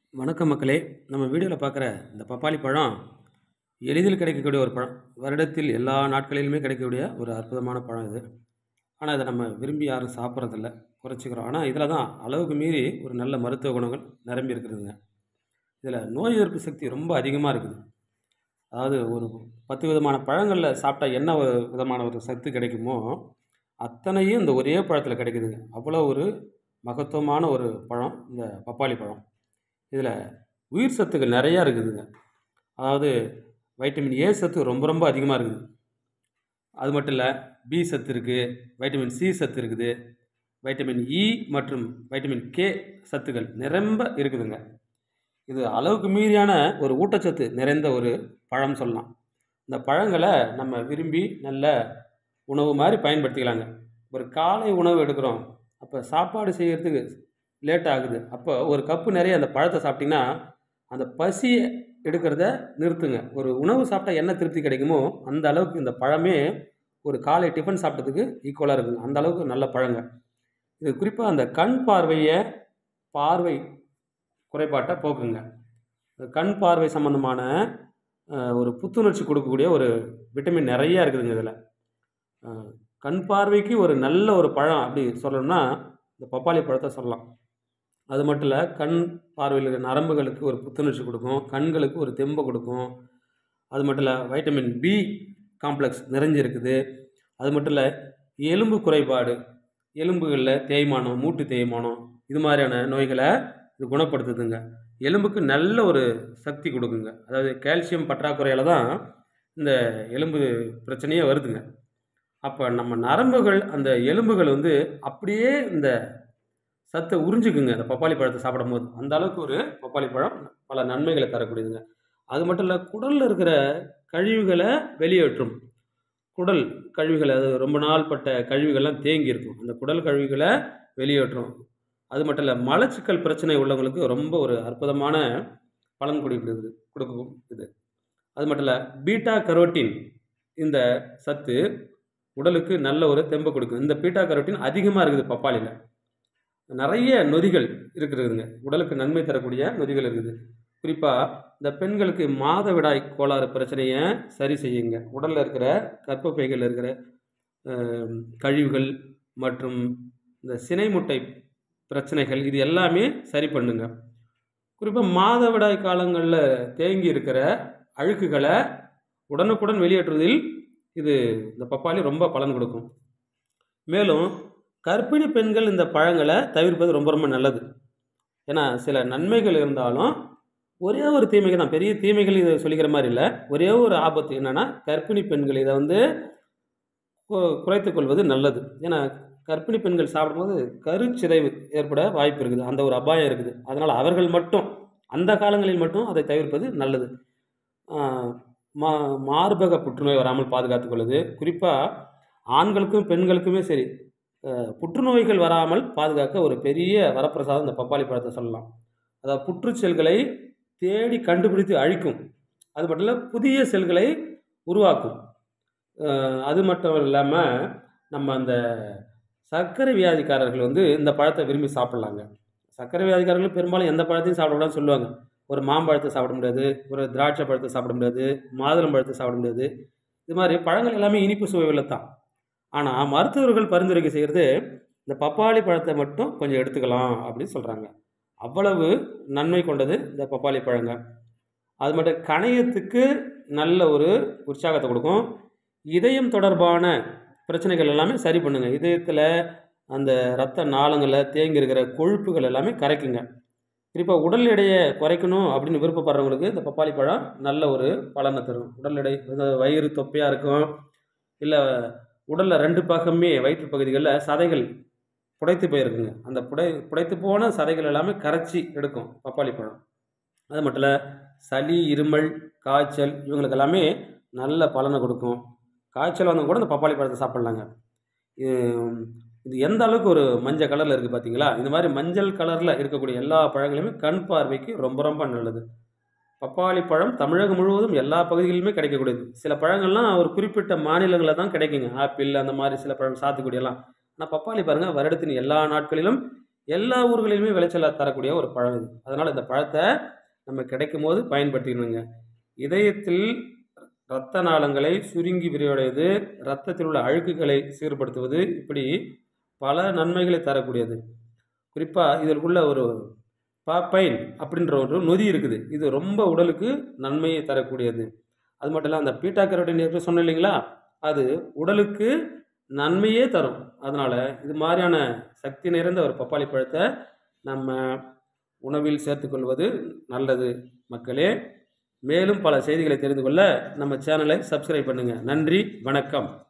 வணக்கம் மக்களே நம்ம வீடியோவில் பார்க்குற இந்த பப்பாளி பழம் எளிதில் கிடைக்கக்கூடிய ஒரு பழம் வருடத்தில் எல்லா நாட்களிலுமே கிடைக்கக்கூடிய ஒரு அற்புதமான பழம் இது ஆனால் இதை நம்ம விரும்பி யாரும் சாப்பிட்றதில்ல குறைச்சிக்கிறோம் ஆனால் இதில் தான் அளவுக்கு மீறி ஒரு நல்ல மருத்துவ குணங்கள் நிரம்பி இருக்குதுங்க இதில் நோய் எதிர்ப்பு சக்தி ரொம்ப அதிகமாக இருக்குது அதாவது ஒரு பத்து விதமான பழங்களில் சாப்பிட்டா என்ன ஒரு விதமான ஒரு சத்து கிடைக்குமோ அத்தனையும் இந்த ஒரே பழத்தில் கிடைக்குதுங்க அவ்வளோ ஒரு மகத்துவமான ஒரு பழம் இந்த பப்பாளி பழம் இதில் உயிர் சத்துக்கள் நிறையா இருக்குதுங்க அதாவது வைட்டமின் ஏ சத்து ரொம்ப ரொம்ப அதிகமாக இருக்குது அது மட்டும் இல்லை பி சத்து இருக்குது வைட்டமின் சி சத்து இருக்குது வைட்டமின் இ மற்றும் வைட்டமின் கே சத்துக்கள் நிரம்ப இருக்குதுங்க இது அளவுக்கு மீறியான ஒரு ஊட்டச்சத்து நிறைந்த ஒரு பழம் சொல்லலாம் இந்த பழங்களை நம்ம விரும்பி நல்ல உணவு மாதிரி பயன்படுத்திக்கலாங்க ஒரு காலை உணவு எடுக்கிறோம் அப்போ சாப்பாடு செய்கிறதுக்கு லேட் ஆகுது அப்போ ஒரு கப்பு நிறைய அந்த பழத்தை சாப்பிட்டிங்கன்னா அந்த பசியை எடுக்கிறத நிறுத்துங்க ஒரு உணவு சாப்பிட்டா என்ன திருப்தி கிடைக்குமோ அந்த அளவுக்கு இந்த பழமே ஒரு காலை டிஃபன் சாப்பிட்டதுக்கு ஈக்குவலாக இருக்குங்க அந்த அளவுக்கு நல்ல பழங்க இது குறிப்பாக அந்த கண் பார்வையை பார்வை குறைபாட்டை போக்குங்க இந்த கண் பார்வை சம்மந்தமான அஹ், ஒரு புத்துணர்ச்சி கொடுக்கக்கூடிய ஒரு விட்டமின் நிறையா இருக்குதுங்க இதில் அஹ், கண் பார்வைக்கு ஒரு நல்ல ஒரு பழம் அப்படி சொல்லணும்னா இந்த பப்பாளி பழத்தை சொல்லலாம் அது மட்டும் இல்லை கண் பார்வையில் இருக்கிற நரம்புகளுக்கு ஒரு புத்துணர்ச்சி கொடுக்கும் கண்களுக்கு ஒரு தெம்பை கொடுக்கும் அது மட்டும் இல்லை வைட்டமின் பி காம்ப்ளெக்ஸ் நிறைஞ்சிருக்குது அது மட்டும் இல்லை எலும்பு குறைபாடு எலும்புகளில் தேய்மானம் மூட்டு தேய்மானம் இது மாதிரியான நோய்களை இது குணப்படுத்துதுங்க எலும்புக்கு நல்ல ஒரு சக்தி கொடுக்குங்க அதாவது கால்சியம் பற்றாக்குறையால் தான் இந்த எலும்பு பிரச்சனையே வருதுங்க அப்போ நம்ம நரம்புகள் அந்த எலும்புகள் வந்து அப்படியே இந்த சத்தை உறிஞ்சுக்குங்க அந்த பப்பாளி பழத்தை சாப்பிடும்போது அந்த அளவுக்கு ஒரு பப்பாளி பழம் பல நன்மைகளை தரக்கூடியதுங்க அது மட்டும் இல்லை குடலில் இருக்கிற கழிவுகளை வெளியேற்றும் குடல் கழிவுகளை அது ரொம்ப நாள் பட்ட கழிவுகள்லாம் தேங்கி இருக்கும் அந்த குடல் கழிவுகளை வெளியேற்றும் அது மட்டும் இல்லை மலச்சிக்கல் பிரச்சனை உள்ளவங்களுக்கு ரொம்ப ஒரு அற்புதமான பலன் கொடுக்கிறது கொடுக்கும் இது அது மட்டும் இல்லை பீட்டா கரோட்டின் இந்த சத்து உடலுக்கு நல்ல ஒரு தெம்பை கொடுக்கும் இந்த பீட்டா கரோட்டின் அதிகமாக இருக்குது பப்பாளியில் நிறைய நொதிகள் இருக்கிறதுங்க உடலுக்கு நன்மை தரக்கூடிய நொதிகள் இருக்குது குறிப்பாக இந்த பெண்களுக்கு மாதவிடாய் கோளாறு பிரச்சனையை சரி செய்யுங்க உடலில் இருக்கிற கர்ப்பப்பைகளில் இருக்கிற அஹ், கழிவுகள் மற்றும் இந்த சினை முட்டை பிரச்சனைகள் இது எல்லாமே சரி பண்ணுங்க குறிப்பாக மாதவிடாய் காலங்களில் தேங்கி இருக்கிற அழுக்குகளை உடனுக்குடன் வெளியேற்றுவதில் இது இந்த பப்பாளி ரொம்ப பலன் கொடுக்கும் மேலும் கர்ப்பிணி பெண்கள் இந்த பழங்களை தவிர்ப்பது ரொம்ப ரொம்ப நல்லது ஏன்னா சில நன்மைகள் இருந்தாலும் ஒரே ஒரு தீமைகள் தான் பெரிய தீமைகள் இதை சொல்லிக்கிற மாதிரி இல்லை ஒரே ஒரு ஆபத்து என்னென்னா கர்ப்பிணி பெண்கள் இதை வந்து கு- குறைத்துக் கொள்வது நல்லது ஏன்னா கர்ப்பிணி பெண்கள் சாப்பிடும்போது கருச்சிதைவு ஏற்பட வாய்ப்பு இருக்குது அந்த ஒரு அபாயம் இருக்குது அதனால் அவர்கள் மட்டும் அந்த காலங்களில் மட்டும் அதை தவிர்ப்பது நல்லது ஆஹ் மா மார்பக புற்றுநோய் வராமல் பாதுகாத்துக் கொள்வது குறிப்பாக ஆண்களுக்கும் பெண்களுக்குமே சரி அஹ் புற்றுநோய்கள் வராமல் பாதுகாக்க ஒரு பெரிய வரப்பிரசாதம் இந்த பப்பாளி பழத்தை சொல்லலாம் அதாவது புற்று செல்களை தேடி கண்டுபிடித்து அழிக்கும் அது மட்டும் இல்லை புதிய செல்களை உருவாக்கும் அஹ் அது மட்டும் இல்லாமல் நம்ம அந்த சர்க்கரை வியாதிக்காரர்கள் வந்து இந்த பழத்தை விரும்பி சாப்பிட்லாங்க சர்க்கரை வியாதிக்காரர்கள் பெரும்பாலும் எந்த பழத்தையும் சாப்பிடக்கூடாதுன்னு சொல்லுவாங்க ஒரு மாம்பழத்தை சாப்பிட முடியாது ஒரு திராட்சை பழத்தை சாப்பிட முடியாது மாதுளம் பழத்தை சாப்பிட முடியாது இது மாதிரி பழங்கள் எல்லாமே இனிப்பு சுவையில் தான் ஆனால் மருத்துவர்கள் பரிந்துரைக்க செய்கிறது இந்த பப்பாளி பழத்தை மட்டும் கொஞ்சம் எடுத்துக்கலாம் அப்படின்னு சொல்கிறாங்க அவ்வளவு நன்மை கொண்டது இந்த பப்பாளி பழங்க அது மட்டும் கணையத்துக்கு நல்ல ஒரு உற்சாகத்தை கொடுக்கும் இதயம் தொடர்பான பிரச்சனைகள் எல்லாமே சரி பண்ணுங்க இதயத்தில் அந்த இரத்த நாளங்களில் தேங்கி இருக்கிற கொழுப்புகள் எல்லாமே கரைக்குங்க குறிப்பாக உடல் எடையை குறைக்கணும் அப்படின்னு விருப்பப்படுறவங்களுக்கு இந்த பப்பாளி பழம் நல்ல ஒரு பலனை தரும் உடல் எடை அதாவது வயிறு தொப்பையாக இருக்கும் இல்லை உடலில் ரெண்டு பக்கமே வயிற்று பகுதிகளில் சதைகள் புடைத்து போயிருக்குங்க அந்த புடை புடைத்து போன சதைகள் எல்லாமே கரைச்சி எடுக்கும் பப்பாளி பழம் அது மட்டும் இல்லை சளி இருமல் காய்ச்சல் இவங்களுக்கு எல்லாமே நல்ல பலனை கொடுக்கும் காய்ச்சல் வந்தவங்க கூட இந்த பப்பாளி பழத்தை சாப்பிட்லாங்க இது- இது எந்த அளவுக்கு ஒரு மஞ்சள் கலரில் இருக்குது பார்த்தீங்களா இந்த மாதிரி மஞ்சள் கலரில் இருக்கக்கூடிய எல்லா பழங்களுமே கண் பார்வைக்கு ரொம்ப ரொம்ப நல்லது பப்பாளி பழம் தமிழகம் முழுவதும் எல்லா பகுதிகளிலுமே கிடைக்கக்கூடியது சில பழங்கள்லாம் ஒரு குறிப்பிட்ட மாநிலங்களில் தான் கிடைக்குங்க ஆப்பிள் அந்த மாதிரி சில பழம் சாத்துக்குடி எல்லாம் ஆனால் பப்பாளி பாருங்கள் வருடத்தின் எல்லா நாட்களிலும் எல்லா ஊர்களிலுமே விளைச்சல் தரக்கூடிய ஒரு பழம் இது அதனால் இந்த பழத்தை நம்ம கிடைக்கும் போது பயன்படுத்திக்கணுங்க இதயத்தில் இரத்த நாளங்களை சுருங்கி விரிவடைவது இரத்தத்தில் உள்ள அழுக்குகளை சீர்படுத்துவது இப்படி பல நன்மைகளை தரக்கூடியது குறிப்பாக இதற்குள்ள ஒரு பாப்பைன் அப்படின்ற ஒரு நொதி இருக்குது இது ரொம்ப உடலுக்கு நன்மையை தரக்கூடியது அது மட்டும் இல்லை அந்த பீட்டா கரோட்டின் எப்படி சொன்னேன் இல்லைங்களா அது உடலுக்கு நன்மையே தரும் அதனால் இது மாதிரியான சக்தி நிறைந்த ஒரு பப்பாளி பழத்தை நம்ம உணவில் சேர்த்துக்கொள்வது நல்லது மக்களே மேலும் பல செய்திகளை தெரிந்து கொள்ள நம்ம சேனலை சப்ஸ்கிரைப் பண்ணுங்கள் நன்றி வணக்கம்